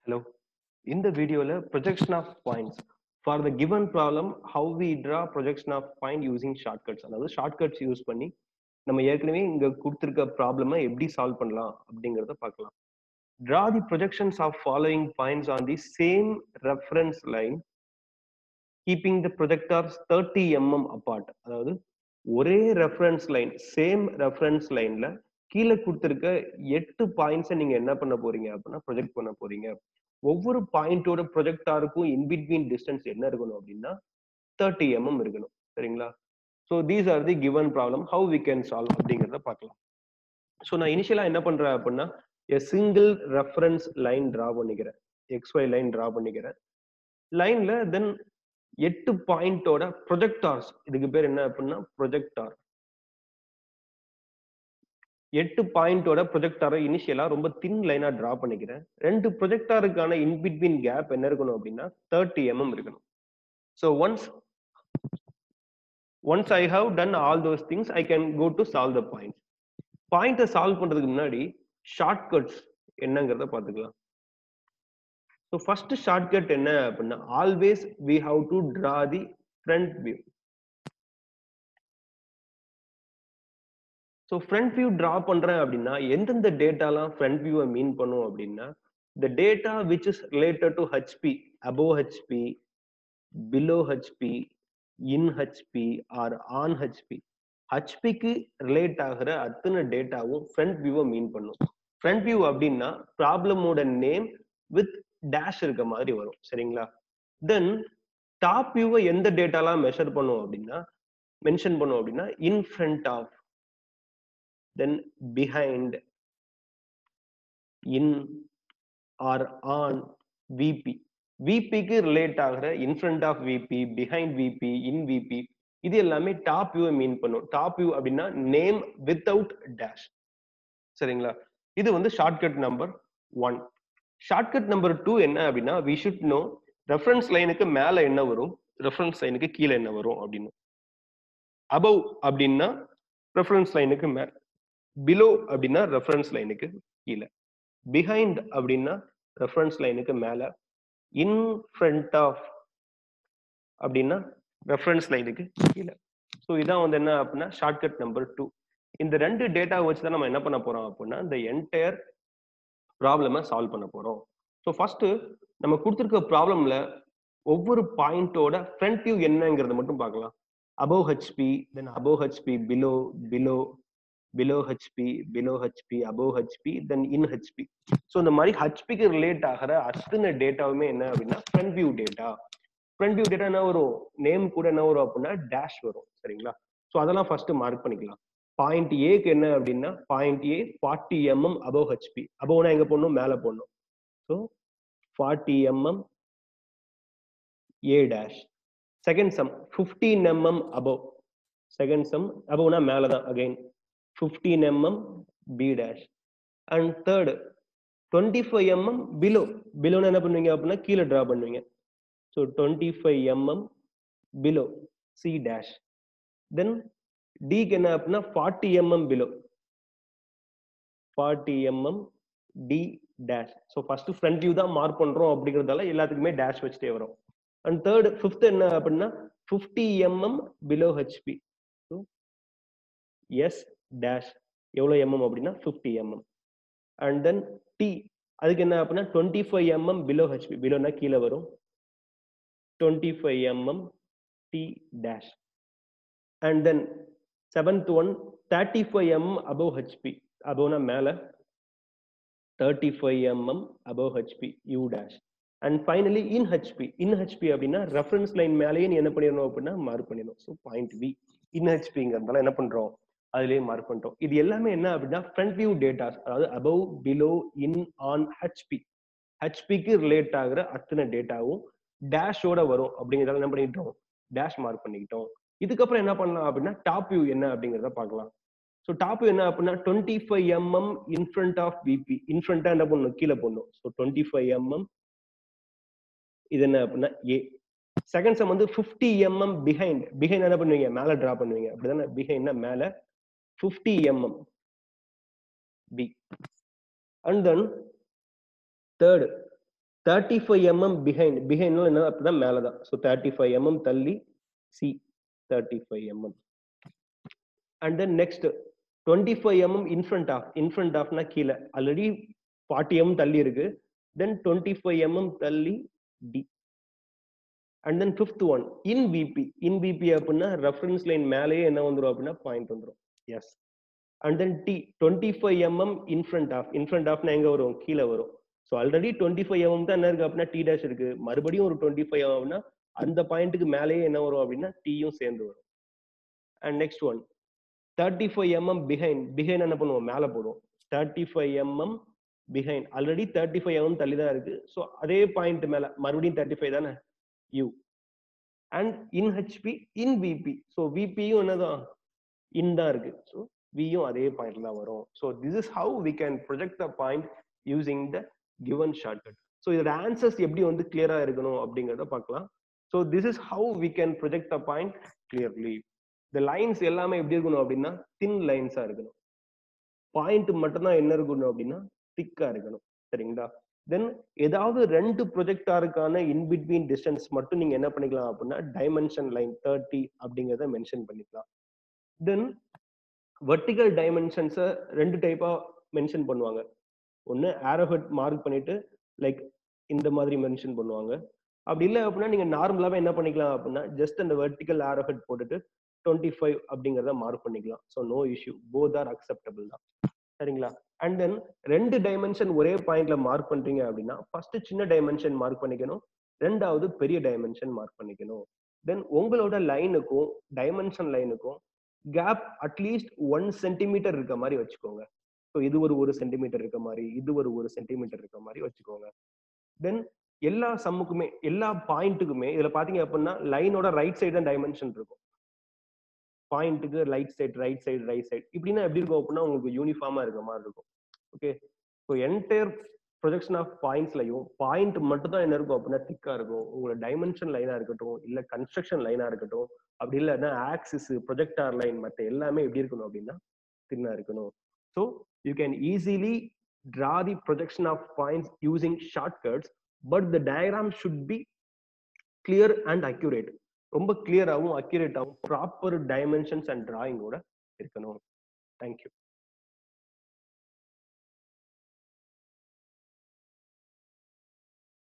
Hello. In the video, projection of points. For the given problem, how we draw projection of point using shortcuts. அதாவது shortcuts use பண்ணி நம்ம ஏற்கனவே இங்க கொடுத்திருக்க ப்ராப்ளமை எப்படி சால்வ் பண்ணலாம் அப்படிங்கறத பார்க்கலாம் draw the projections of following points on the same reference line keeping the projectors 30 mm apart அதாவது ஒரே ரெஃபரன்ஸ் லைன் சேம் ரெஃபரன்ஸ் லைன்ல கீழே கொடுத்திருக்க எட்டு பாயிண்ட்ஸை நீங்க என்ன பண்ண போறீங்க அப்படின்னா ப்ரொஜெக்ட் பண்ண போறீங்க ஒவ்வொரு பாயிண்டோட ப்ரொஜெக்டாருக்கும் இன்பிட்வீன் டிஸ்டன்ஸ் என்ன இருக்கணும் அப்படின்னா தேர்ட்டி எம்எம் இருக்கணும் சரிங்களா so these are the given problem how we can solve அப்படிங்கிறத பார்க்கலாம் ஸோ நான் இனிஷியலா என்ன பண்றேன் அப்படின்னா a single reference line draw பண்ணிக்கிறேன் எக்ஸ்ஒய் லைன் டிரா பண்ணிக்கிறேன் லைன்ல தென் எட்டு பாயிண்டோட ப்ரொஜெக்டார்ஸ் இதுக்கு பேர் என்ன அப்படின்னா ப்ரொஜெக்டார் எட்டு பாயிண்டோட ப்ரொஜெக்டாரை இனிஷியலா ரொம்ப தின் லைனா டிரா பண்ணிக்கிறேன் ரெண்டு ப்ரொஜெக்டாருக்கான இன்பிட்வீன் கேப் என்ன இருக்கணும் அப்படின்னா தேர்ட்டி எம்எம் இருக்கணும் so once once I have done all those things I can go to solve the point பாயிண்ட்டை சால்வ் பண்றதுக்கு முன்னாடி ஷார்ட்கட்ஸ் என்னங்கிறத பார்த்துக்கலாம் ஸோ ஃபர்ஸ்ட் ஷார்ட்கட் என்ன அப்படின்னா always we have to draw the front view so front view draw பண்றேன் அப்படின்னா எந்தெந்த டேட்டாலாம் ஃப்ரண்ட் வியூவை மீன் பண்ணும் அப்படின்னா the data which is related to HP above HP below HP in HP are on HP ஹெச்பிக்கு ரிலேட் ஆகிற அத்தனை டேட்டாவும் ஃப்ரண்ட் வியூவை மீன் பண்ணும் ஃப்ரண்ட் வியூ அப்படின்னா ப்ராப்ளமோட நேம் வித் டேஷ் இருக்க மாதிரி வரும் சரிங்களா தென் டாப் வியூவை எந்த டேட்டாலாம் மெஷர் பண்ணும் அப்படின்னா மென்ஷன் பண்ணும் அப்படின்னா in front of then behind in are on VP விபிக்கு ரிலேட் ஆகிற in front of VP behind VP in VP இது எல்லாமே டாப் வியூவை மீன் பண்ணும் டாப் வியூ அப்படின்னா நேம் வித்தவுட் டேஷ் சரிங்களா இது வந்து shortcut number one shortcut number two என்ன அப்படின்னா வி ஷுட் நோ ரெஃபரன்ஸ் லைனுக்கு மேல என்ன வரும் ரெஃபரன்ஸ் லைனுக்கு கீழே என்ன வரும் அப்படின்னு அபவ் அப்படின்னா ரெஃபரன்ஸ் லைனுக்கு மேல பிலோ அப்படின்னா ரெஃபரன்ஸ் லைனுக்கு கீழே பிஹைண்ட் அப்படின்னா ரெஃபரன்ஸ் லைனுக்கு மேல இன் ஃப்ரண்ட் ஆஃப் அப்படின்னா ரெஃபரன்ஸ் லைனுக்கு கீழே ஸோ இதான் வந்து என்ன அப்படின்னா ஷார்ட்கட் நம்பர் டூ இந்த ரெண்டு டேட்டா வச்சு தான் நம்ம என்ன பண்ண போறோம் அப்படின்னா இந்த என்டையர் ப்ராப்ளமை சால்வ் பண்ண போறோம் ஸோ ஃபர்ஸ்ட் நம்ம கொடுத்துருக்க ப்ராப்ளம்ல ஒவ்வொரு பாயிண்டோட ஃப்ரண்ட் வியூ என்னங்கிறத மட்டும் பார்க்கலாம் above HP then above HP below below below HP below HP above HP then in HP so இந்த மாதிரி ஹெச்பிக்கு ரிலேட் ஆகிற அத்தனை டேட்டாவுமே என்ன அப்படின்னா front view data front view data என்ன வரும் நேம் கூட என்ன வரும் அப்படின்னா டேஷ் வரும் சரிங்களா ஸோ அதெல்லாம் ஃபர்ஸ்ட் மார்க் பண்ணிக்கலாம் பாயிண்ட் ஏக்கு என்ன அப்படின்னா point A forty mm above HP அபவ்னா எங்க போடணும் மேலே போடணும் so forty mm A dash second some fifteen mm above second some அபவ்னா மேலே தான் again fifteen mm B dash and third twenty five mm below பிலோன்னு என்ன பண்ணுவீங்க அப்படின்னா கீழே ட்ரா பண்ணுவீங்க so twenty five mm below C dash then டிக்கு என்ன அப்படின்னா forty mm below forty mm D dash so first front view தான் மார்க் பண்றோம் அப்படிங்கிறதால எல்லாத்துக்குமே டேஷ் வச்சுட்டே வரும் அண்ட் தேர்ட் ஃபிஃப்த் என்ன அப்படின்னா fifty mm below HP so S dash எவ்வளோ எம்எம் அப்படின்னா fifty mm and then D அதுக்கு என்ன அப்படின்னா twenty five mm below HP பிலோனா கீழே வரும் twenty five mm D dash and then seventh one thirty five M above HP அபவ்னா மேலே thirty five mm above HP U dash and finally in HP in HP அப்படின்னா reference line மேலேயே நீ என்ன பண்ணிடணும் அப்படின்னா மார்க் பண்ணிடணும் ஸோ பாயிண்ட் வி இன் ஹெச்பிங்கிறதால என்ன பண்றோம் அதுலேயே மார்க் பண்ணிட்டோம் இது எல்லாமே என்ன அப்படின்னா ஃப்ரண்ட் வியூ டேட்டாஸ் அதாவது above below in on HP ஹெச்பிக்கு ரிலேட் ஆகிற அத்தனை டேட்டாவும் டேஷோட வரும் அப்படிங்கிறதால என்ன பண்ணிட்டோம் டேஷ் மார்க் பண்ணிக்கிட்டோம் இதுக்கப்புறம் என்ன பண்ணலாம் அப்படின்னா டாப் வியூ என்ன அப்படிங்கிறத பார்க்கலாம் ஸோ டாப் வியூ என்ன அப்படின்னா twenty five mm in front of BP இன்ஃப்ரண்டா என்ன பண்ணணும் கீழே போடணும் ஸோ டுவெண்ட்டி ஃபைவ் எம்எம் இது என்ன அப்படின்னா ஏ செகண்ட் சம் வந்து ஃபிஃப்டி எம்எம் பிஹைண்ட் பிஹைண்ட் என்ன பண்ணுவீங்க மேலே டிரா பண்ணுவீங்க அப்படிதானே பிஹைண்ட்னா மேலே fifty mm B and then third thirty five mm behind behind என்ன அப்படிதான் மேலதான் ஸோ தேர்ட்டி ஃபைவ் எம்எம் தள்ளி C thirty five mm and then next twenty five mm in front of in front ஆஃப்னா கீழே ஆல்ரெடி ஃபார்ட்டி எம் தள்ளி இருக்கு then twenty five mm தள்ளி D and then fifth one in VP in VP அப்படின்னா reference line மேலேயே என்ன வந்துடும் அப்படின்னா பாயிண்ட் வந்துடும் S and then D twenty five mm in front of in front ஆஃப்னா எங்க வரும் கீழே வரும் so already twenty five mm தான் என்ன இருக்கு அப்படின்னா டி டேஷ் இருக்கு மறுபடியும் ஒரு டுவெண்ட்டி ஃபைவ் எம்எம்னா அந்த பாயிண்ட்டுக்கு மேலேயே என்ன வரும் அப்படின்னா டீயும் சேர்ந்து வரும் and next one thirty five mm behind behind என்ன பண்ணுவோம் மேலே போடுவோம் thirty five mm behind already thirty five mm தள்ளி தான் இருக்கு ஸோ அதே பாயிண்ட் மேல மறுபடியும் தேர்ட்டி ஃபைவ் தானே U and in HP in VP so விபியும் என்னதான் இன் தான் இருக்கு ஸோ வியும் அதே பாயிண்ட்ல தான் வரும் so this is how we can project the point using the given shortcut so இதோட ஆன்சர்ஸ் எப்படி வந்து கிளியரா இருக்கணும் அப்படிங்கிறத பார்க்கலாம் so this is how we can project the point clearly இந்த லைன்ஸ் எல்லாமே எப்படி இருக்கணும் அப்படின்னா தின் லைன்ஸா இருக்கணும் பாயிண்ட் மட்டும்தான் என்ன இருக்கணும் அப்படின்னா திக்கா இருக்கணும் சரிங்களா தென் ஏதாவது ரெண்டு ப்ரொஜெக்டாருக்கான இன்பிட்வீன் டிஸ்டன்ஸ் மட்டும் நீங்க என்ன பண்ணிக்கலாம் அப்படின்னா டைமென்ஷன் லைன் தேர்ட்டி அப்படிங்கிறத மென்ஷன் பண்ணிக்கலாம் தென் வெர்டிகல் டைமென்ஷன்ஸை ரெண்டு டைப்பா மென்ஷன் பண்ணுவாங்க ஒன்று ஆரோஹெட் மார்க் பண்ணிட்டு லைக் இந்த மாதிரி மென்ஷன் பண்ணுவாங்க அப்படி இல்லை அப்படின்னா நீங்க நார்மலாவே என்ன பண்ணிக்கலாம் அப்படின்னா ஜஸ்ட் அந்த வெர்டிகல் ஆரோஹெட் போட்டுட்டு டுவெண்ட்டி ஃபைவ் அப்படிங்கிறத மார்க் பண்ணிக்கலாம் so no issue both are acceptable தான் சரிங்களா அண்ட் தென் ரெண்டு டைமென்ஷன் ஒரே பாயிண்ட்ல மார்க் பண்றீங்க அப்படின்னா ஃபர்ஸ்ட் சின்ன டைமென்ஷன் மார்க் பண்ணிக்கணும் ரெண்டாவது பெரிய டைமென்ஷன் மார்க் பண்ணிக்கணும் தென் உங்களோட லைனுக்கும் டைமென்ஷன் லைனுக்கும் கேப் அட்லீஸ்ட் ஒன் சென்டிமீட்டர் இருக்க மாதிரி வச்சுக்கோங்க ஸோ இது ஒரு ஒரு சென்டிமீட்டர் இருக்க மாதிரி இது ஒரு ஒரு சென்டிமீட்டர் இருக்க மாதிரி வச்சுக்கோங்க தென் எல்லா சம்முக்குமே எல்லா பாயிண்ட்டுக்குமே இதுல பாத்தீங்க அப்படின்னா லைனோட ரைட் சைடு தான் டைமென்ஷன் இருக்கும் பாயிண்ட்டுக்கு right side right side right side இப்படின்னா எப்படி இருக்கும் அப்படின்னா உங்களுக்கு யூனிஃபார்மா இருக்க மாதிரி இருக்கும் okay so entire projection of பாயிண்ட்ஸ்லையும் பாயிண்ட் மட்டும் தான் என்ன இருக்கும் அப்படின்னா திக்கா இருக்கும் உங்களோட டைமென்ஷன் லைனா இருக்கட்டும் இல்ல கன்ஸ்ட்ரக்ஷன் லைனா இருக்கட்டும் அப்படி இல்லைன்னா ஆக்சிஸ் ப்ரொஜெக்டார் லைன் மற்ற எல்லாமே எப்படி இருக்கணும் அப்படின்னா தின்னா இருக்கணும் so you can easily draw the projection of points using shortcuts but the diagram should be clear and accurate ரொம்ப கிளியராகவும் அக்யூரேட்டாகவும் ப்ராப்பர் டைமென்ஷன்ஸ் அண்ட் டிராயிங்கோட இருக்கணும் தேங்க்யூ